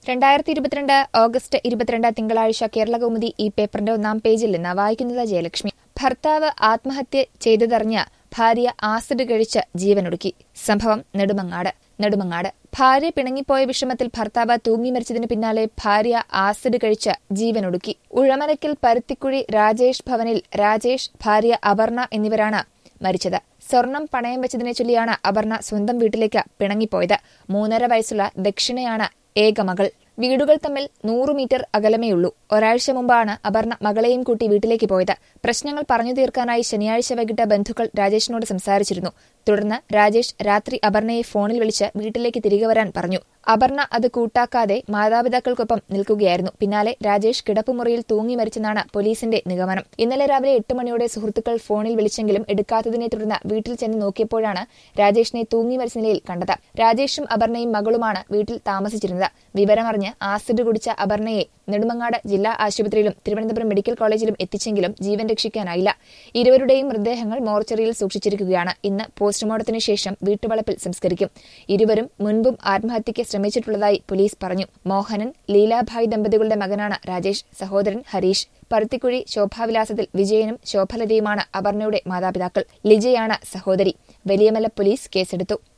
രണ്ടായിരത്തി ഇരുപത്തിരണ്ട് ഓഗസ്റ്റ് ഇരുപത്തിരണ്ട് തിങ്കളാഴ്ച കേരളകൗമുദി ഈ പേപ്പറിന്റെ ഒന്നാം പേജിൽ നിന്ന് വായിക്കുന്നത് ജയലക്ഷ്മി ഭർത്താവ് ആത്മഹത്യ ചെയ്തതറിഞ്ഞ ഭാര്യ ആസിഡ് കഴിച്ച് ജീവനൊടുക്കി സംഭവം നെടുമങ്ങാട് നെടുമങ്ങാട് ഭാര്യ പിണങ്ങിപ്പോയ വിഷമത്തിൽ ഭർത്താവ് തൂങ്ങി മരിച്ചതിന് പിന്നാലെ ഭാര്യ ആസിഡ് കഴിച്ച് ജീവനൊടുക്കി ഉഴമരക്കൽ പരുത്തിക്കുഴി രാജേഷ് ഭവനിൽ രാജേഷ് ഭാര്യ അപർണ എന്നിവരാണ് മരിച്ചത് സ്വർണം പണയം വെച്ചതിനെ ചൊല്ലിയാണ് അപർണ സ്വന്തം വീട്ടിലേക്ക് പിണങ്ങിപ്പോയത് മൂന്നര വയസ്സുള്ള ദക്ഷിണയാണ് ഏക മകൾ വീടുകൾ തമ്മിൽ നൂറു മീറ്റർ അകലമേയുള്ളൂ ഒരാഴ്ച മുമ്പാണ് അപർണ മകളെയും കൂട്ടി വീട്ടിലേക്ക് പോയത് പ്രശ്നങ്ങൾ പറഞ്ഞു തീർക്കാനായി ശനിയാഴ്ച വൈകിട്ട് ബന്ധുക്കൾ രാജേഷിനോട് സംസാരിച്ചിരുന്നു തുടർന്ന് രാജേഷ് രാത്രി അപർണയെ ഫോണിൽ വിളിച്ച് വീട്ടിലേക്ക് തിരികെ വരാൻ പറഞ്ഞു അപർണ അത് കൂട്ടാക്കാതെ മാതാപിതാക്കൾക്കൊപ്പം നിൽക്കുകയായിരുന്നു പിന്നാലെ രാജേഷ് കിടപ്പുമുറിയിൽ തൂങ്ങി മരിച്ചെന്നാണ് പോലീസിന്റെ നിഗമനം ഇന്നലെ രാവിലെ എട്ട് മണിയോടെ സുഹൃത്തുക്കൾ ഫോണിൽ വിളിച്ചെങ്കിലും എടുക്കാത്തതിനെ തുടർന്ന് വീട്ടിൽ ചെന്ന് നോക്കിയപ്പോഴാണ് രാജേഷിനെ തൂങ്ങി മരിച്ച നിലയിൽ കണ്ടത് രാജേഷും അപർണയും മകളുമാണ് വീട്ടിൽ താമസിച്ചിരുന്നത് വിവരമറിഞ്ഞ് ആസിഡ് കുടിച്ച അപർണയെ നെടുമങ്ങാട് ജില്ലാ ആശുപത്രിയിലും തിരുവനന്തപുരം മെഡിക്കൽ കോളേജിലും എത്തിച്ചെങ്കിലും ജീവൻ രക്ഷിക്കാനായില്ല ഇരുവരുടെയും മൃതദേഹങ്ങൾ മോർച്ചറിയിൽ സൂക്ഷിച്ചിരിക്കുകയാണ് ഇന്ന് പോസ്റ്റ്മോർട്ടത്തിന് ശേഷം വീട്ടുവളപ്പിൽ സംസ്കരിക്കും ഇരുവരും മുൻപും ആത്മഹത്യയ്ക്ക് ശ്രമിച്ചിട്ടുള്ളതായി പോലീസ് പറഞ്ഞു മോഹനൻ ലീലാഭായ് ദമ്പതികളുടെ മകനാണ് രാജേഷ് സഹോദരൻ ഹരീഷ് പരുത്തിക്കുഴി ശോഭാവിലാസത്തിൽ വിജയനും ശോഭലതയുമാണ് അപർണയുടെ മാതാപിതാക്കൾ ലിജയാണ് സഹോദരി വലിയമല പോലീസ് കേസെടുത്തു